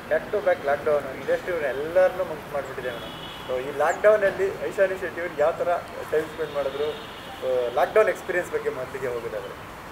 back to back lockdown industry ಎಲ್ಲರನ್ನೂ ಮುಂಚೆ ಮಾಡಿಬಿಟ್ಟಿದೆ madam so ಈ ಲಾಕ್ಡೌನಲ್ಲಿ ಐಶಾನಿ ಶೆಟ್ಟಿ ಅವ್ರು ಯಾವ ಥರ ಟೈಮ್ ಸ್ಪೆಂಡ್ ಮಾಡಿದ್ರು ಲಾಕ್ಡೌನ್ ಎಕ್ಸ್ಪೀರಿಯನ್ಸ್ ಬಗ್ಗೆ ಮೊದಲಿಗೆ ಹೋಗೋದಾದ್ರೆ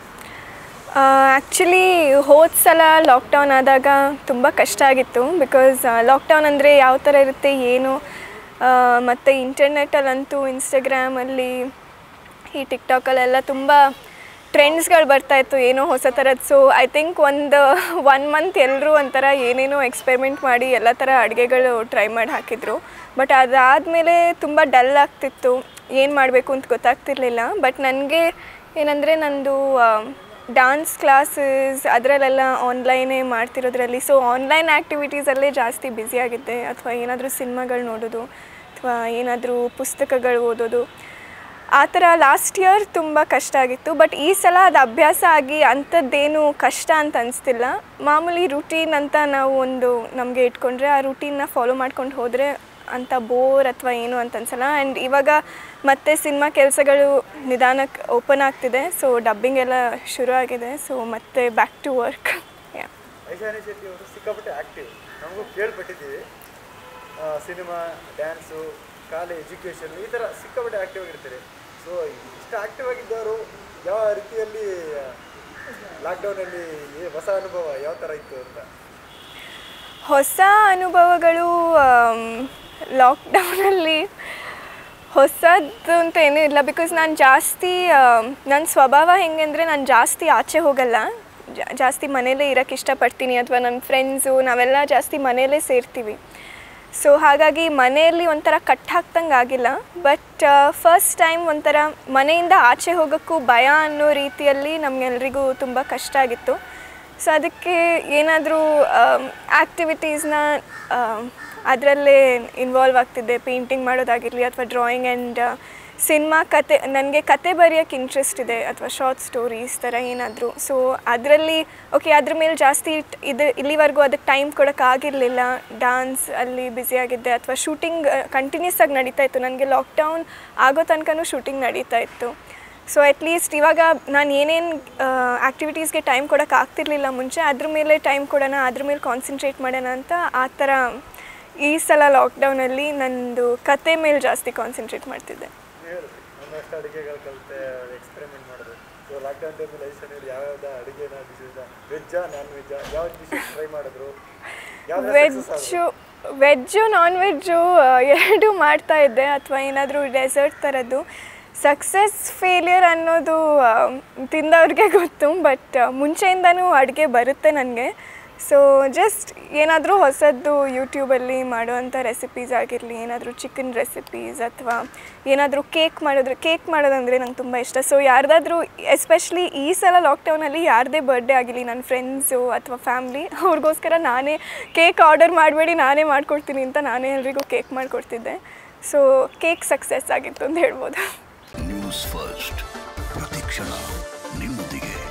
ಆ್ಯಕ್ಚುಲಿ ಹೋದ ಸಲ ಲಾಕ್ಡೌನ್ ಆದಾಗ ತುಂಬ ಕಷ್ಟ ಆಗಿತ್ತು ಬಿಕಾಸ್ ಲಾಕ್ಡೌನ್ ಅಂದರೆ ಯಾವ ಥರ ಇರುತ್ತೆ ಏನು ಮತ್ತು ಇಂಟರ್ನೆಟಲ್ಲಂತೂ ಇನ್ಸ್ಟಾಗ್ರಾಮಲ್ಲಿ ಈ ಟಿಕ್ಟಾಕಲ್ಲೆಲ್ಲ ತುಂಬ ಟ್ರೆಂಡ್ಸ್ಗಳು ಬರ್ತಾಯಿತ್ತು ಏನೋ ಹೊಸ ಥರದ್ದು ಸೊ ಐ ಥಿಂಕ್ ಒಂದು ಒನ್ ಮಂತ್ ಎಲ್ಲರೂ ಒಂಥರ ಏನೇನೋ ಎಕ್ಸ್ಪೆರಿಮೆಂಟ್ ಮಾಡಿ ಎಲ್ಲ ಥರ ಅಡುಗೆಗಳು ಟ್ರೈ ಮಾಡಿ ಹಾಕಿದ್ರು ಬಟ್ ಅದಾದಮೇಲೆ ತುಂಬ ಡಲ್ ಆಗ್ತಿತ್ತು ಏನು ಮಾಡಬೇಕು ಅಂತ ಗೊತ್ತಾಗ್ತಿರ್ಲಿಲ್ಲ ಬಟ್ ನನಗೆ ಏನಂದರೆ ನಂದು ಡಾನ್ಸ್ ಕ್ಲಾಸಸ್ ಅದರಲ್ಲೆಲ್ಲ ಆನ್ಲೈನೇ ಮಾಡ್ತಿರೋದ್ರಲ್ಲಿ ಸೊ ಆನ್ಲೈನ್ ಆ್ಯಕ್ಟಿವಿಟೀಸಲ್ಲೇ ಜಾಸ್ತಿ ಬ್ಯುಸಿಯಾಗಿದ್ದೆ ಅಥವಾ ಏನಾದರೂ ಸಿನಿಮಾಗಳು ನೋಡೋದು ಅಥವಾ ಏನಾದರೂ ಪುಸ್ತಕಗಳು ಓದೋದು ಆ ಥರ ಲಾಸ್ಟ್ ಇಯರ್ ತುಂಬ ಕಷ್ಟ ಆಗಿತ್ತು ಬಟ್ ಈ ಸಲ ಅದು ಅಭ್ಯಾಸ ಆಗಿ ಅಂಥದ್ದೇನು ಕಷ್ಟ ಅಂತ ಅನಿಸ್ತಿಲ್ಲ ಮಾಮೂಲಿ ರುಟೀನ್ ಅಂತ ನಾವು ಒಂದು ನಮಗೆ ಇಟ್ಕೊಂಡ್ರೆ ಆ ರುಟೀನ್ನ ಫಾಲೋ ಮಾಡ್ಕೊಂಡು ಹೋದರೆ ಅಂಥ ಬೋರ್ ಅಥವಾ ಏನು ಅಂತ ಅನ್ಸಲ್ಲ ಆ್ಯಂಡ್ ಇವಾಗ ಮತ್ತೆ ಸಿನಿಮಾ ಕೆಲಸಗಳು ನಿಧಾನಕ್ಕೆ ಓಪನ್ ಆಗ್ತಿದೆ ಸೊ ಡಬ್ಬಿಂಗ್ ಎಲ್ಲ ಶುರು ಆಗಿದೆ ಸೊ ಮತ್ತೆ back to work yeah Aishani Shetty ಅವರು ಸಿಕ್ಕಾಪಟ್ಟೆ ಆ್ಯಕ್ಟಿವ್ ನಮಗೂ ಕೇಳ್ಪಟ್ಟಿದ್ದೀವಿ ಸಿನಿಮಾ ಡ್ಯಾನ್ಸು ಕಾಲೇಜ್ ಎಜುಕೇಷನ್ ಈ ಥರ ಸಿಕ್ಕಾಪಟ್ಟೆ ಆ್ಯಕ್ಟಿವ್ ಆಗಿರ್ತಾರೆ ಸೊ ಇಷ್ಟು ಆ್ಯಕ್ಟಿವ್ ಆಗಿದ್ದವರು ಯಾವ ರೀತಿಯಲ್ಲಿ ಲಾಕ್ಡೌನಲ್ಲಿ ಹೊಸ ಅನುಭವ ಯಾವ ಥರ ಇತ್ತು ಅಂತ ಹೊಸ ಅನುಭವಗಳು ಲಾಕ್ಡೌನಲ್ಲಿ ಹೊಸದ್ದು ಅಂತ ಏನೂ ಇಲ್ಲ ಬಿಕಾಸ್ ನಾನು ಜಾಸ್ತಿ ನನ್ನ ಸ್ವಭಾವ ಹೆಂಗೆ ಅಂದರೆ ನಾನು ಜಾಸ್ತಿ ಆಚೆ ಹೋಗಲ್ಲ ಜಾ- ಜಾಸ್ತಿ ಮನೇಲೇ ಇರೋಕ್ಕೆ ಇಷ್ಟಪಡ್ತೀನಿ ಅಥವಾ ನನ್ನ ಫ್ರೆಂಡ್ಸು ನಾವೆಲ್ಲ ಜಾಸ್ತಿ ಮನೇಲೇ ಸೇರ್ತೀವಿ ಸೊ ಹಾಗಾಗಿ ಮನೆಯಲ್ಲಿ ಒಂಥರ ಕಟ್ ಹಾಕ್ದಂಗೆ ಆಗಿಲ್ಲ ಬಟ್ ಫಸ್ಟ್ ಟೈಮ್ ಒಂಥರ ಮನೆಯಿಂದ ಆಚೆ ಹೋಗೋಕ್ಕೂ ಭಯ ಅನ್ನೋ ರೀತಿಯಲ್ಲಿ ನಮಗೆಲ್ರಿಗೂ ತುಂಬ ಕಷ್ಟ ಆಗಿತ್ತು ಸೊ ಅದಕ್ಕೆ ಏನಾದರೂ ಆ್ಯಕ್ಟಿವಿಟೀಸ್ನ ಅದರಲ್ಲೇ ಇನ್ವಾಲ್ವ್ ಆಗ್ತಿದ್ದೆ ಪೇಂಟಿಂಗ್ ಮಾಡೋದಾಗಿರಲಿ ಅಥವಾ ಡ್ರಾಯಿಂಗ್ ಆ್ಯಂಡ್ ಸಿನಿಮಾ ಕತೆ ನನಗೆ ಕತೆ ಬರೆಯೋಕ್ಕೆ ಇಂಟ್ರೆಸ್ಟ್ ಇದೆ ಅಥವಾ ಶಾರ್ಟ್ ಸ್ಟೋರೀಸ್ ಥರ ಏನಾದರೂ ಸೊ ಅದರಲ್ಲಿ ಓಕೆ ಅದ್ರ ಮೇಲೆ ಜಾಸ್ತಿ ಟ್- ಇದು ಇಲ್ಲಿವರೆಗೂ ಅದಕ್ಕೆ ಟೈಮ್ ಕೊಡೋಕ್ಕಾಗಿರಲಿಲ್ಲ ಡಾನ್ಸ್ ಅಲ್ಲಿ ಬ್ಯುಸಿಯಾಗಿದ್ದೆ ಅಥವಾ ಶೂಟಿಂಗ್ ಕಂಟಿನ್ಯೂಸ್ ಆಗಿ ನಡೀತಾ ಇತ್ತು ನನಗೆ ಲಾಕ್ಡೌನ್ ಆಗೋ ತನಕನೂ ಶೂಟಿಂಗ್ ನಡೀತಾ ಇತ್ತು ಸೊ ಅಟ್ಲೀಸ್ಟ್ ಇವಾಗ ನಾನು ಏನೇನು ಆ್ಯಕ್ಟಿವಿಟೀಸ್ಗೆ ಟೈಮ್ ಕೊಡೋಕೆ ಆಗ್ತಿರ್ಲಿಲ್ಲ ಮುಂಚೆ ಅದ್ರ ಮೇಲೆ ಟೈಮ್ ಕೊಡೋಣ ಅದ್ರ ಮೇಲೆ ಕಾನ್ಸಂಟ್ರೇಟ್ ಮಾಡೋಣ ಅಂತ ಆ ಥರ ಈ ಸಲ ಲಾಕ್ಡೌನಲ್ಲಿ ನಂದು ಕತೆ ಮೇಲೆ ಜಾಸ್ತಿ ಕಾನ್ಸಂಟ್ರೇಟ್ ಮಾಡ್ತಿದ್ದೆ ಹೇಳಿದ್ರಿ ಒಂದಷ್ಟು ಅಡುಗೆಗಳು ಕಲಿತೆ ಎಕ್ಸ್ಪೆರಿಮೆಂಟ್ ಮಾಡಿದ್ರು ಸೊ ಲಾಕ್ಡೌನ್ ಟೈಮಲ್ಲಿ ಐಶಾನಿ ಅವರು ಯಾವ್ಯಾವ ಅಡುಗೆನ ಡಿಶಸ್ ವೆಜ್ಜಾ ನಾನ್ ವೆಜ್ಜಾ ಯಾವ ಡಿಶಸ್ ಟ್ರೈ ಮಾಡಿದ್ರು ಯಾವ್ದು ವೆಜ್ಜು ವೆಜ್ಜು ನಾನ್ ವೆಜ್ಜು ಎರಡೂ ಮಾಡ್ತಾ ಇದ್ದೆ ಅಥವಾ ಏನಾದರೂ ಡೆಸರ್ಟ್ ಥರದ್ದು ಸಕ್ಸಸ್ ಫೇಲಿಯರ್ ಅನ್ನೋದು ಆ, ತಿಂದವ್ರಿಗೆ ಗೊತ್ತು ಬಟ್ ಮುಂಚೆಯಿಂದನೂ ಅಡುಗೆ ಬರುತ್ತೆ ನನಗೆ ಸೊ ಜಸ್ಟ್ ಏನಾದರೂ ಹೊಸದ್ದು ಯೂಟ್ಯೂಬಲ್ಲಿ ಮಾಡುವಂಥ ರೆಸಿಪೀಸ್ ಆಗಿರಲಿ ಏನಾದರೂ ಚಿಕನ್ ರೆಸಿಪೀಸ್ ಅಥವಾ ಏನಾದರೂ ಕೇಕ್ ಮಾಡಿದ್ರೆ ಕೇಕ್ ಮಾಡೋದಂದರೆ ನಂಗೆ ತುಂಬ ಇಷ್ಟ ಸೊ ಯಾರ್ದಾದ್ರೂ ಎಸ್ಪೆಷಲಿ ಈ ಸಲ ಲಾಕ್ಡೌನಲ್ಲಿ ಯಾರದೇ ಬರ್ಡೇ ಆಗಿರಲಿ ನನ್ನ ಫ್ರೆಂಡ್ಸು ಅಥವಾ ಫ್ಯಾಮ್ಲಿ ಅವ್ರಿಗೋಸ್ಕರ ನಾನೇ ಕೇಕ್ ಆರ್ಡರ್ ಮಾಡಬೇಡಿ ನಾನೇ ಮಾಡ್ಕೊಡ್ತೀನಿ ಅಂತ ನಾನೇ ಎಲ್ರಿಗೂ ಕೇಕ್ ಮಾಡಿಕೊಡ್ತಿದ್ದೆ ಸೊ ಕೇಕ್ ಸಕ್ಸಸ್ ಆಗಿತ್ತು ಅಂತ ಹೇಳ್ಬೋದು ನ್ಯೂಸ್ ಫಸ್ಟ್ ಪ್ರತಿಕ್ಷಣ ನಿಮ್ಮೊಂದಿಗೆ